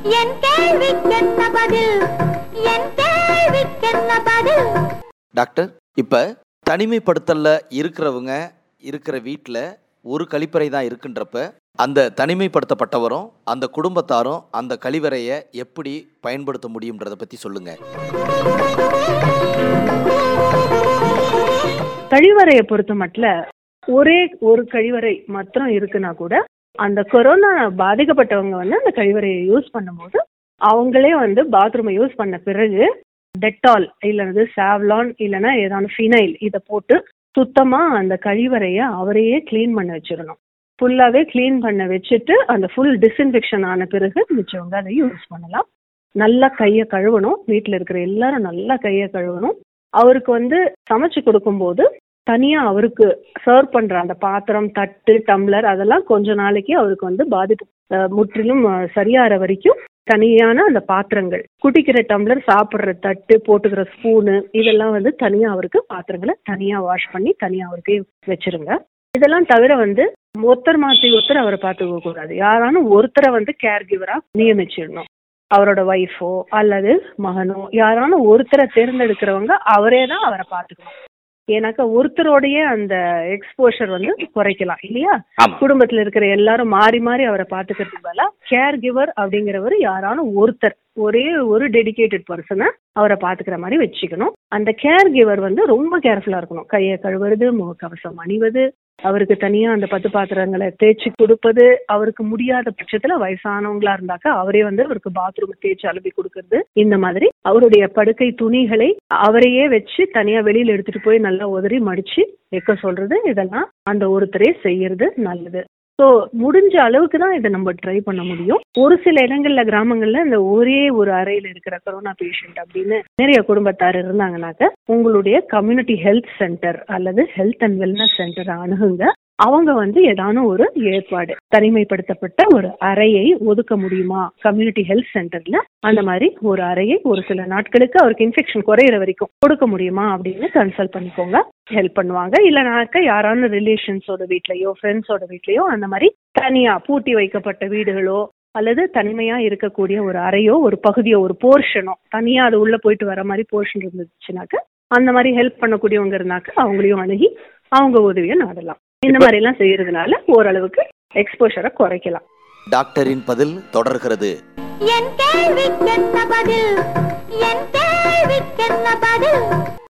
என் கேள்விக்கென்ன பதில் என் கேள்விக்கென்ன பதில் டாக்டர் இப்போ தனிமைப்படுத்தலில் இருக்கிறவங்க இருக்கிற வீட்டில் ஒரு கழிப்பறை தான் இருக்குன்றப்ப அந்த தனிமைப்படுத்தப்பட்டவரும் அந்த குடும்பத்தாரும் அந்த கழிவறையை எப்படி பயன்படுத்த முடியுன்றதை பற்றி சொல்லுங்கள் கழிவறையை பொறுத்த மட்டும் ஒரே ஒரு கழிவறை மாத்திரம் இருக்குன்னா கூட அந்த கொரோனா பாதிக்கப்பட்டவங்க வந்து அந்த கழிவறையை யூஸ் பண்ணும்போது அவங்களே வந்து பாத்ரூமை யூஸ் பண்ண பிறகு டெட்டால் இல்லைன்னா சாவ்லான் இல்லைன்னா ஏதாவது ஃபினைல் இதை போட்டு சுத்தமா அந்த கழிவறையை அவரையே க்ளீன் பண்ண வச்சிடணும் ஃபுல்லாவே க்ளீன் பண்ண வச்சுட்டு அந்த ஃபுல் டிஸ்இன்ஃபெக்ஷன் ஆன பிறகு மிச்சவங்க அதை யூஸ் பண்ணலாம் நல்லா கையை கழுவணும் வீட்டில் இருக்கிற எல்லாரும் நல்லா கையை கழுவணும் அவருக்கு வந்து சமைச்சு கொடுக்கும்போது தனியா அவருக்கு சர்வ் பண்ற அந்த பாத்திரம் தட்டு டம்ளர் அதெல்லாம் கொஞ்ச நாளைக்கு அவருக்கு வந்து பாதிப்பு அஹ், முற்றிலும் அஹ், சரியாகிற வரைக்கும் தனியான அந்த பாத்திரங்கள் குடிக்கிற டம்ளர் சாப்பிட்ற தட்டு போட்டுக்கிற ஸ்பூனு இதெல்லாம் வந்து தனியா அவருக்கு பாத்திரங்களை தனியா வாஷ் பண்ணி தனியா அவருக்கு வச்சிருங்க இதெல்லாம் தவிர வந்து ஒருத்தர் மாத்தி ஒருத்தர் அவரை பார்த்துக்க கூடாது யாரானும் ஒருத்தரை வந்து கேர் கிவரா நியமிச்சிடணும் அவரோட ஒய்ஃபோ அல்லது மகனோ யாரானும் ஒருத்தரை தேர்ந்தெடுக்கிறவங்க அவரே தான் அவரை பார்த்துக்கணும் ஏன்னாக்கா ஒருத்தரோடைய அந்த எக்ஸ்போஷர் வந்து குறைக்கலாம் இல்லையா ஆமாம் குடும்பத்துல இருக்கிற எல்லாரும் மாறி மாறி அவரை பாத்துக்கிறதுக்கு பதிலா கேர் கிவர் அப்படிங்கிறவர் யாரானும் ஒருத்தர் ஒரே ஒரு டெடிகேட்டட் பர்சனை அவரை பாத்துக்கிற மாதிரி வச்சுக்கணும் அந்த கேர் கிவர் வந்து ரொம்ப கேர்ஃபுல்லா இருக்கணும் கையை கழுவுறது முகக்கவசம் அணிவது அவருக்கு தனியா அந்த பத்து பாத்திரங்களை தேய்ச்சி கொடுப்பது அவருக்கு முடியாத பட்சத்துல வயசானவங்களா இருந்தாக்கா அவரே வந்து அவருக்கு பாத்ரூம் தேய்ச்சி அலுப்பி கொடுக்கறது இந்த மாதிரி அவருடைய படுக்கை துணிகளை அவரையே வச்சு தனியா வெளியில எடுத்துட்டு போய் நல்லா உதறி மடிச்சு வைக்க சொல்றது இதெல்லாம் அந்த ஒருத்தரே செய்யறது நல்லது ஸோ முடிஞ்ச அளவுக்கு தான் இதை நம்ம ட்ரை பண்ண முடியும் ஒரு சில இடங்கள்ல கிராமங்கள்ல இந்த ஒரே ஒரு அறையில இருக்கிற கொரோனா பேஷண்ட் அப்படின்னு நிறைய குடும்பத்தார் இருந்தாங்கனாக்க உங்களுடைய கம்யூனிட்டி ஹெல்த் சென்டர் அல்லது ஹெல்த் அண்ட் வெல்னஸ் சென்டர் அணுகுங்க அவங்க வந்து ஏதானும் ஒரு ஏற்பாடு தனிமைப்படுத்தப்பட்ட ஒரு அறையை ஒதுக்க முடியுமா கம்யூனிட்டி ஹெல்த் சென்டர்ல அந்த மாதிரி ஒரு அறையை ஒரு சில நாட்களுக்கு அவருக்கு இன்ஃபெக்ஷன் குறையிற வரைக்கும் கொடுக்க முடியுமா அப்படின்னு கன்சல்ட் பண்ணிக்கோங்க ஹெல்ப் பண்ணுவாங்க இல்லைனாக்க யாரான ரிலேஷன்ஸோட வீட்லயோ ஃப்ரெண்ட்ஸோட வீட்லயோ அந்த மாதிரி தனியா பூட்டி வைக்கப்பட்ட வீடுகளோ அல்லது தனிமையா இருக்கக்கூடிய ஒரு அறையோ ஒரு பகுதியோ ஒரு போர்ஷனோ தனியா அது உள்ள போயிட்டு வர மாதிரி போர்ஷன் இருந்துச்சுனாக்க அந்த மாதிரி ஹெல்ப் பண்ணக்கூடியவங்க இருந்தாக்க அவங்களையும் அணுகி அவங்க உதவியை நாடலாம் இந்த மாதிரி எல்லாம் செய்யறதுனால ஓரளவுக்கு எக்ஸ்போஷரை குறைக்கலாம் டாக்டரின் பதில் தொடர்கிறது என் கேள்விக்கென்ன பதில் என் கேள்விக்கென்ன பதில்